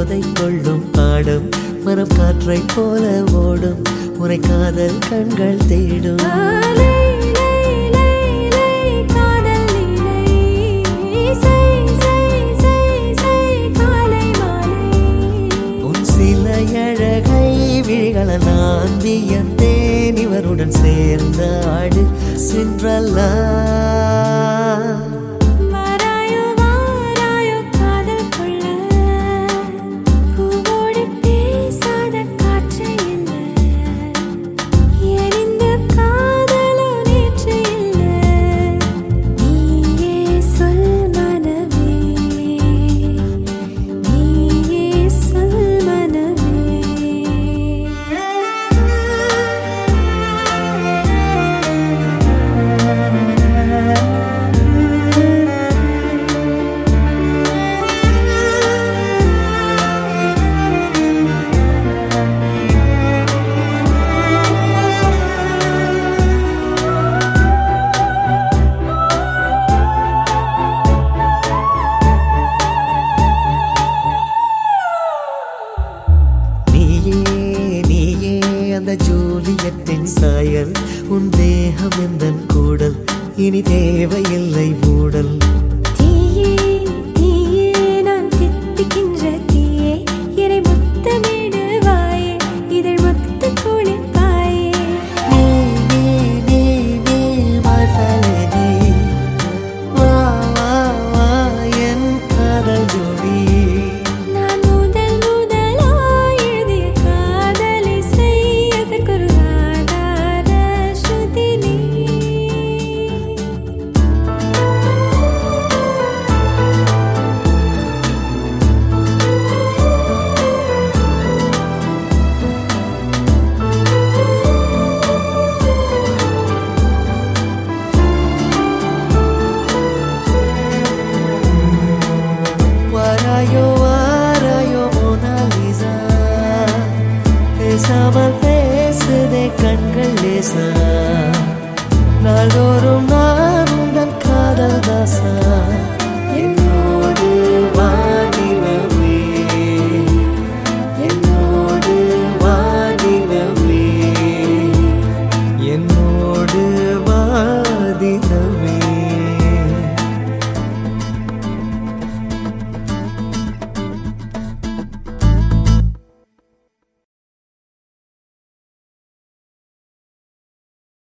போதை கொள்ளும் பாடும் மரம் காற்றை போல ஓடும் உரை காதல் கண்கள் தேடும் லை லை லை லை காதல் லீலை சை சை சை சை காலை மாலை உன் சில அழகை விழிகள நான் வியந்தேன் இவருடன் சேர்ந்த ஆடு சென்றல்லா வாராயோ வாராயோ காதல் கொள்ள பூவோடு பேசாத காற்று இல்லை எரிந்த காதலோ நேற்று இல்லை நீயே சொல் மனமே நீயே சொல் நீயே நீயே அந்த ஜூலியத்தின் சாயல் உன் தேகம் எந்தன் கூடல் இனி தேவையில்லை மூடல் தீயே தீயே நான் தித்திக்கின்ற தீயே என்னை முத்தமிடுவாயே இதழ் முத்து குளிப்பாயே நீ நீ நீ நீ my felony. வா வா வா என் காதல் ஜோடி நான் முதல் முதலாய் எழுதிய காதலை செய்யதற்கொரு ஆதார ஸ்ருதி நீ வாராயோ வாராயோ மோனாலிசா பேசாமல் பேசுதே கண்கள் லேசா நாள்தோறும்